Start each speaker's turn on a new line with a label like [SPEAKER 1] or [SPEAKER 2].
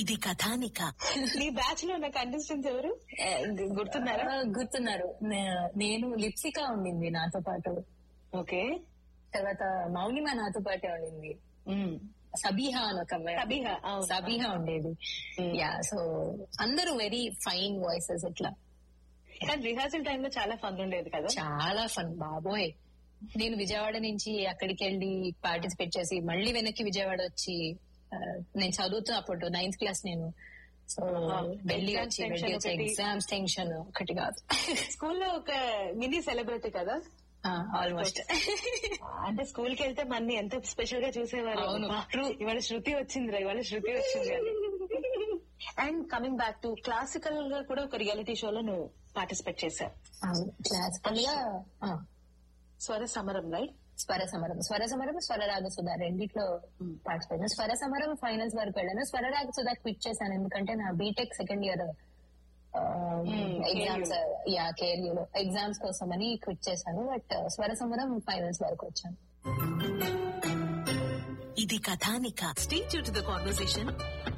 [SPEAKER 1] ఇది కథానిక
[SPEAKER 2] నీ బ్యాచ్ లో ఉన్న కంటెస్టెంట్స్ ఎవరు ఏ, గు- గుర్తున్నారా
[SPEAKER 3] ఆ, గుర్తున్నారు నే- నేను లిప్సిక ఉండింది నాతో పాటు
[SPEAKER 2] ఓకే
[SPEAKER 3] తర్వాత మౌనిమ నాతో పాటే ఉండింది సబీహా అని ఒక అమ్మాయి
[SPEAKER 2] సబీహా, అవును.
[SPEAKER 3] సబీహా ఉండేది
[SPEAKER 2] Mm.
[SPEAKER 3] యా సో అందరూ వెరీ ఫైన్ వాయిసెస్ ఇట్లా
[SPEAKER 2] కానీ రిహార్సల్ టైమ్ లో చాలా ఫన్ ఉండేది కదా
[SPEAKER 3] చాలా ఫన్ బాబోయ్ నేను విజయవాడ నుంచి అక్కడికి వెళ్ళి పార్టిసిపేట్ చేసి మళ్ళీ వెనక్కి విజయవాడ వచ్చి ఆ, నేను చదువుతూ అప్పుడు నైన్త్ క్లాస్ నేను సో
[SPEAKER 2] ఆహా.
[SPEAKER 3] వెళ్ళి
[SPEAKER 2] Exams
[SPEAKER 3] వచ్చి
[SPEAKER 2] tension
[SPEAKER 3] వెళ్ళి వచ్చి
[SPEAKER 2] ఒకటి.
[SPEAKER 3] ఎగ్జామ్స్ టెన్షన్ ఒకటి కాదు
[SPEAKER 2] స్కూల్లో ఒక మినీ సెలబ్రిటీ కదా
[SPEAKER 3] ఆల్మోస్ట్
[SPEAKER 2] అంటే స్కూల్ కి వెళ్తే మన్ని ఎంత స్పెషల్ గా చూసేవారు
[SPEAKER 3] అవును.
[SPEAKER 2] అబ్బా, ఇవాళ శృతి వచ్చిందిరా ఇవాళ శృతి వచ్చింది and coming back to classical గా కూడా ఒక రియాలిటీ షోలో నువ్వు పార్టిసిపేట్ చేశావు
[SPEAKER 3] క్లాసికల్ గా ఆ,
[SPEAKER 2] స్వర సమరం రైట్
[SPEAKER 3] స్వర సమరం స్వర సమరం స్వరరాగ సుధా రెండిట్లో పార్టిసిపేట్ స్వర సమరం ఫైనల్స్ వరకు వెళ్ళాను స్వరరాగ సుధా క్విట్ చేశాను ఎందుకంటే నా BTech second year exams yeah కేర్యూ లో ఎగ్జామ్స్ కోసం అని క్విట్ చేశాను బట్ స్వర సమరం ఫైనల్స్ వరకు వచ్చాను
[SPEAKER 1] ఇది కథానిక స్టే టు ద కాన్వర్సేషన్